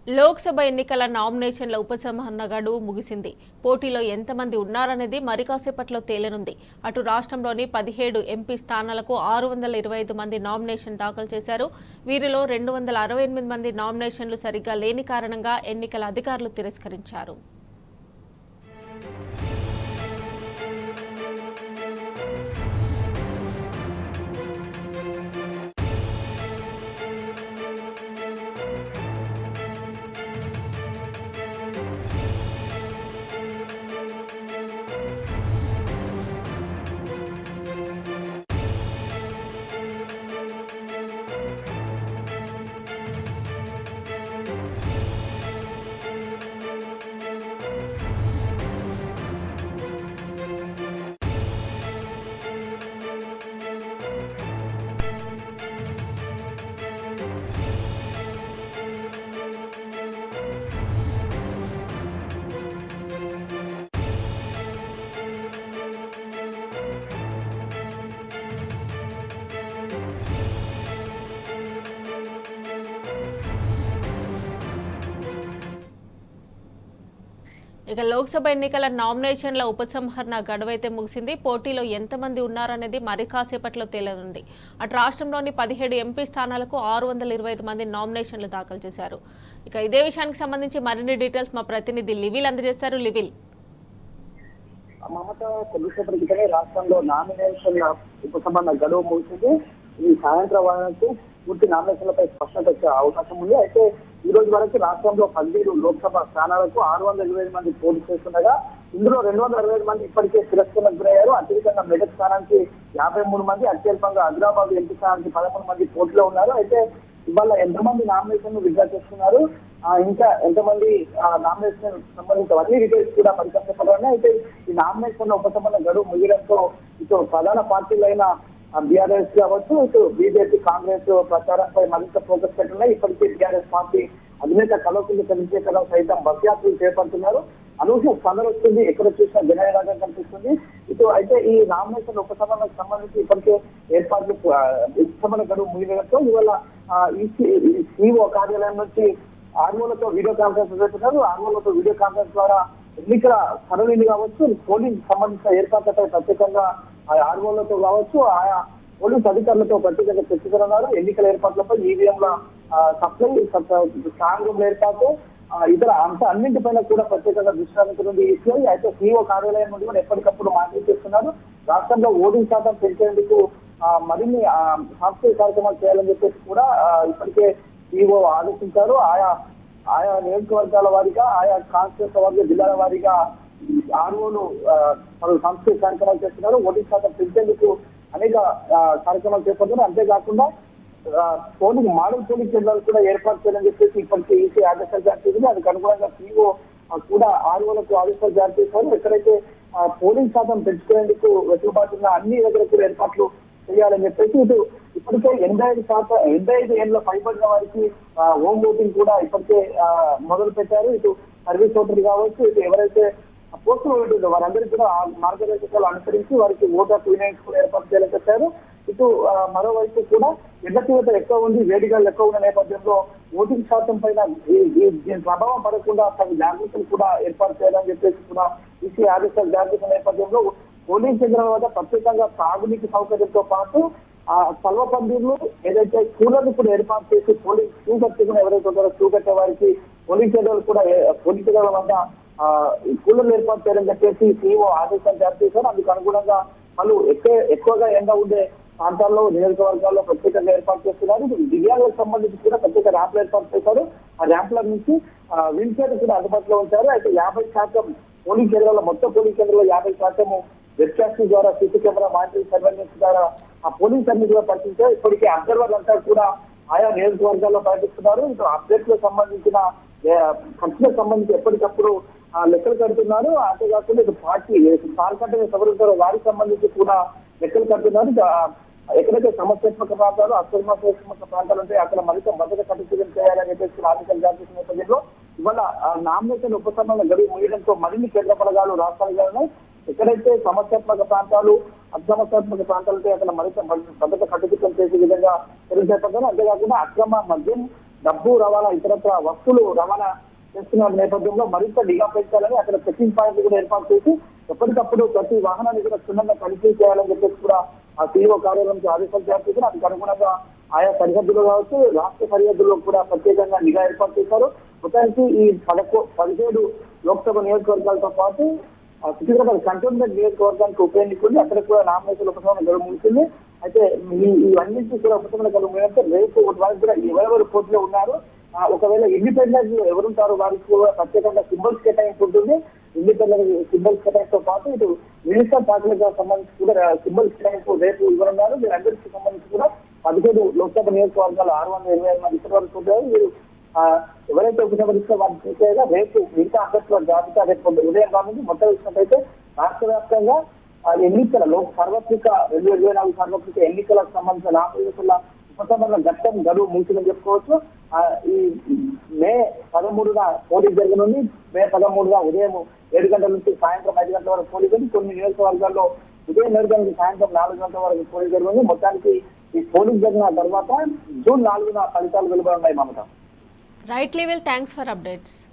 లోక్సభ ఎన్నికల నామినేషన్ల ఉపసంహరణ గడువు ముగిసింది పోటీలో ఎంతమంది ఉన్నారనేది మరి కాసేపట్లో తేలనుంది అటు రాష్ట్రంలోని పదిహేడు ఎంపీ స్థానాలకు ఆరు వందల ఇరవై ఐదు మంది నామినేషన్ దాఖలు చేశారు వీరిలో రెండు వందల అరవై ఎనిమిది మంది నామినేషన్లు సరిగ్గా లేని కారణంగా ఎన్నికల అధికారులు తిరస్కరించారు ఇక లోక్సభ ఎన్నికల నామినేషన్ల ఉపసంహరణ గడువైతే ముగిసింది పోటీలో ఎంతమంది ఉన్నారనేది మరి కాసేపట్లో తేలనుంది అటు రాష్ట్రంలోని పదిహేడు ఎంపీ స్థానాలకు ఆరు వందల ఇరవై ఐదు మంది నామినేషన్లు దాఖలు చేశారు ఇక ఇదే విషయానికి సంబంధించి మరిన్ని డీటెయిల్స్ మా ప్రతినిధి లివిల్ అందజేస్తారు లివిల్ మమత కొద్దిసేపటి క్రితమే రాష్ట్రంలో నామినేషన్ల ఉపసంహరణ గడువు ముగిసింది ఈ సాయంత్రం వరకు పూర్తి నామినేషన్లపై స్పష్టత వచ్చే అవకాశం ఉంది అయితే ఈ రోజు వరకు రాష్ట్రంలో పదిహేడు లోక్సభ స్థానాలకు ఆరు వందల ఇరవై ఐదు మంది పోటీ చేస్తుండగా ఇందులో రెండు వందల అరవై ఐదు మంది ఇప్పటికే తిరస్కరణకు గురయ్యారు అత్యధికంగా మెదక్ స్థానానికి యాభై మూడు మంది అత్యల్పంగా హైదరాబాద్ ఎంపీ స్థానానికి పదమూడు మంది పోటీలో ఉన్నారు అయితే ఇవాళ ఎంతమంది నామినేషన్ విడుదల చేస్తున్నారు ఆ, ఇంకా ఎంతమంది నామినేషన్ సంబంధించిన అన్ని డీటెయిల్స్ కూడా పరికల్పించబడి అయితే ఈ నామినేషన్ ఉపశమన గడువు ముగియడంతో ఇటు ప్రధాన పార్టీలైన బీఆర్ఎస్ కావచ్చు ఇటు బీజేపీ కాంగ్రెస్ ప్రచారంపై మరింత ఫోకస్ పెట్టున్నాయి ఇప్పటికే బీఆర్ఎస్ పార్టీ అధినేత కలవకుంది చంద్రశేఖరరావు సైతం బస్ యాత్రలు చేపడుతున్నారు అనూహ్య స్పందన వస్తుంది ఎక్కడ చూసినా జనవిరాగం కనిపిస్తుంది ఇటు అయితే ఈ నామినేషన్ ఉపశమనకు సంబంధించి ఇప్పటికే ఏర్పాట్లు ఆ, ఉపశమన గడువు ముగియడంతో ఇవాళ ఈసీఓ కార్యాలయం నుంచి ఆర్మోలతో వీడియో కాన్ఫరెన్స్ పెడుతున్నారు ఆర్మోలతో వీడియో కాన్ఫరెన్స్ ద్వారా ఎన్నికల సరళిని కావచ్చు పోలింగ్ సంబంధించిన ఏర్పాట్లపై ప్రత్యేకంగా ఆ ఆర్మోలతో కావచ్చు ఆయా పోలీస్ అధికారులతో ప్రత్యేకంగా చర్చిస్తున్నారు ఎన్నికల ఏర్పాట్లపై ఈవీఎంల సప్లై స్ట్రాంగ్ రూమ్ ఏర్పాటు ఆ, ఇతర అంశ అన్నింటిపైన కూడా ప్రత్యేకంగా దృష్టి సారించనుంది ఈసీఐ అయితే సీఓ కార్యాలయం నుండి కూడా ఎప్పటికప్పుడు మాటలు చేస్తున్నారు రాష్ట్రంలో ఓటింగ్ శాతం పెంచేందుకు ఆ, మరిన్ని ఆ, సాంస్కృతిక కార్యక్రమాలు చేయాలని చెప్పేసి కూడా ఆ, ఇప్పటికే సీఓ ఆలోచించారు ఆయా ఆయా నియోజకవర్గాల వారీగా ఆయా కాన్స్టిట్యూన్స్ వారిగా జిల్లాల వారీగా ఆర్ఓలు పలు సాంస్కృతిక కార్యక్రమాలు చేస్తున్నారు ఓటింగ్ శాతం పెంచేందుకు అనేక ఆ, కార్యక్రమాలు చేపడుతున్నారు అంతేకాకుండా ఆ, పోలింగ్ మోడల్ పోలింగ్ కేంద్రాలు కూడా ఏర్పాటు చేయాలని చెప్పేసి ఇప్పటికే ఈసీ ఆదేశాలు జారీ చేసింది అందుకు అనుగుణంగా సీఓ కూడా ఆర్ఓలకు ఆదేశాలు జారీ చేశారు ఎక్కడైతే ఆ, పోలింగ్ శాతం పెంచుకునేందుకు వెసులుబాటు ఉన్న అన్ని దగ్గర కూడా ఏర్పాట్లు చేయాలని చెప్పేసి ఇటు ఇప్పటికే ఎనభై ఐదు శాతం ఎనభై ఐదు ఏళ్ళ పైబడిన వారికి ఆ, హోమ్ ఓటింగ్ కూడా ఇప్పటికే ఆ, మొదలు పెట్టారు ఇటు సర్వీస్ ఓటర్ కావచ్చు ఇటు ఎవరైతే పోస్టులు ఉంటుందో వారందరికీ కూడా ఆ మార్గదర్శకాలు అనుసరించి వారికి ఓటర్ క్లీనెన్స్ కూడా ఏర్పాటు చేయాలని చెప్పారు ఇటు ఆ, మరోవైపు కూడా ఎండ తీవ్రత ఎక్కువ ఉంది వేడిగాలు ఎక్కువ ఉన్న నేపథ్యంలో ఓటింగ్ శాతం పైన ఈ- ఈ- దీని ప్రభావం పడకుండా తగు జాగ్రత్తలు కూడా ఏర్పాటు చేయాలని చెప్పేసి కూడా ఈసీ ఆదేశాలు జారీ చేసిన నేపథ్యంలో పోలింగ్ కేంద్రాల వద్ద ప్రత్యేకంగా తాగునీటి సౌకర్యంతో పాటు ఆ సల్వ పందిర్లు ఏదైతే కూలర్లు కూడా ఏర్పాటు చేసి పోలింగ్ క్యూ కట్టుకుని ఎవరైతే ఉంటారో క్యూ కట్టే వారికి పోలింగ్ కేంద్రాలు కూడా ఏ- పోలింగ్ కేంద్రాల వద్ద ఆ, ఈ కూలర్లు ఏర్పాటు చేయాలని చెప్పేసి సీఓ ఆదేశాలు జారీ చేశారు అందుకు అనుగుణంగా వాళ్ళు ఎక్కువ ఎక్కువగా ఎండ ఉండే ప్రాంతాల్లో నియోజకవర్గాల్లో ప్రత్యేకంగా ఏర్పాటు చేస్తున్నారు ఇప్పుడు దివ్యాంగులకు సంబంధించి కూడా ప్రత్యేక ర్యాంపులు ఏర్పాటు చేశారు ఆ ర్యాంపుల నుంచి వీల్ చైర్ కూడా అందుబాటులో ఉంచారు అయితే యాభై శాతం పోలింగ్ కేంద్రాల్లో మొత్తం పోలింగ్ కేంద్రాల్లో యాభై శాతము వెబ్కాస్టింగ్ ద్వారా సీసీ కెమెరా మానిటరింగ్ సర్వేలెన్స్ ద్వారా ఆ పోలింగ్ అన్ని కూడా పరిశీలించారు ఇప్పటికే అబ్జర్వర్లు అంతా కూడా ఆయా నియోజకవర్గాల్లో పర్యటిస్తున్నారు ఇటు అప్డేట్లకు సంబంధించిన ఏ, ఖర్చులకు సంబంధించి ఎప్పటికప్పుడు ఆ, లెక్కలు కడుతున్నారు అంతేకాకుండా ఇటు పార్టీ పాల్గొంటే ఎవరుంటారో వారికి సంబంధించి కూడా లెక్కలు కడుతున్నారు ఇక, ఆ, ఎక్కడైతే సమస్యాత్మక ప్రాంతాలు అసమస్యాత్మక ప్రాంతాలు ఉంటే అక్కడ మరింత భద్రత కట్టుదిట్టం చేయాలని చెప్పేసి ఆదేశాలు జారీ చేసిన నేపథ్యంలో ఇవాళ ఆ, నామినేషన్ ఉపసంహరణ గడువు ముగియడంతో మరిన్ని కేంద్ర బలగాలు రాష్ట్రాలుగా ఉన్నాయి ఎక్కడైతే సమస్యాత్మక ప్రాంతాలు అసమస్యాత్మక ప్రాంతాలు ఉంటే అక్కడ మరింత భద్రత కట్టుదిట్టం చేసే విధంగా చర్యలు చేపడతారు అంతేకాకుండా అక్రమ మద్యం డబ్బు రవాణా ఇతరత్ర వస్తువులు రవాణా చేస్తున్న నేపథ్యంలో మరింత నిఘా పెంచాలని అక్కడ చెకింగ్ పాయింట్లు కూడా ఏర్పాటు చేసి ఎప్పటికప్పుడు ప్రతి వాహనాన్ని కూడా క్షుణ్ణంగా తనిఖీ చేయాలని చెప్పేసి కూడా ఆ సీఓ కార్యాలయం నుంచి ఆదేశాలు జారీ చేశారు అందుకు అనుగుణంగా ఆయా సరిహద్దులు కావచ్చు రాష్ట్ర సరిహద్దుల్లో కూడా ప్రత్యేకంగా నిఘా ఏర్పాటు చేశారు మొత్తానికి ఈ పదకొ పదిహేడు లోక్సభ నియోజకవర్గాలతో పాటు ఆ సికింద్రాబాద్ కంటోన్మెంట్ నియోజకవర్గానికి ఉప ఎన్నిక ఉంది అక్కడ కూడా నామినేషన్ ఉపశమనం గడువు ముగిసింది అయితే ఈ ఇవన్నింటినీ కూడా ఉపశమన గడువు ముగిస్తే రేపు వారికి కూడా ఎవరెవరు పోటీలో ఉన్నారు ఆ, ఒకవేళ ఇండిపెండెంట్ ఎవరుంటారో వారికి కూడా ప్రత్యేకంగా సింబల్స్ కేటాయింపు ఉంటుంది ఇండిపెండెంట్ సింబల్స్ కేటాయింపుతో పాటు ఇటు మినిస్టర్ పార్టీలకు సంబంధించి కూడా సింబల్స్ కేటాయింపు రేపు ఇవ్వనున్నారు వీరందరికీ సంబంధించి కూడా పదిహేడు లోక్సభ నియోజకవర్గాలు ఆరు వందల ఇరవై ఐదు మంది ఇప్పటి వరకు ఉంటారు వీరు ఆ, ఎవరైతే ఉపసంహరిస్తే వారిని చూసేగా రేపు మిగతా అభ్యర్థుల జాబితా రేపు పొద్దు- ఉదయం కానుంది మొత్తం చూసినట్టయితే రాష్ట్ర వ్యాప్తంగా ఆ, ఎన్నికల లోక్ సార్వత్రిక రెండు వేల ఇరవై నాలుగు సార్వత్రిక ఎన్నికలకు సంబంధించిన నామినేషన్ల ఉపసంహరణ ఘట్టం గడువు ముగిసిందని చెప్పుకోవచ్చు ఆ, ఈ మే పదమూడున పోలింగ్ జరగనుంది మే పదమూడున ఉదయం ఏడు గంటల నుంచి సాయంత్రం ఐదు గంటల వరకు పోలింగ్ ఉంది కొన్ని నియోజకవర్గాల్లో ఉదయం ఏడు గంటల నుంచి సాయంత్రం నాలుగు గంటల వరకు పోలింగ్ జరుగుతుంది మొత్తానికి ఈ పోలింగ్ జరిగిన తర్వాత జూన్ నాలుగున ఫలితాలు వెలువడున్నాయి Mamata right level thanks for updates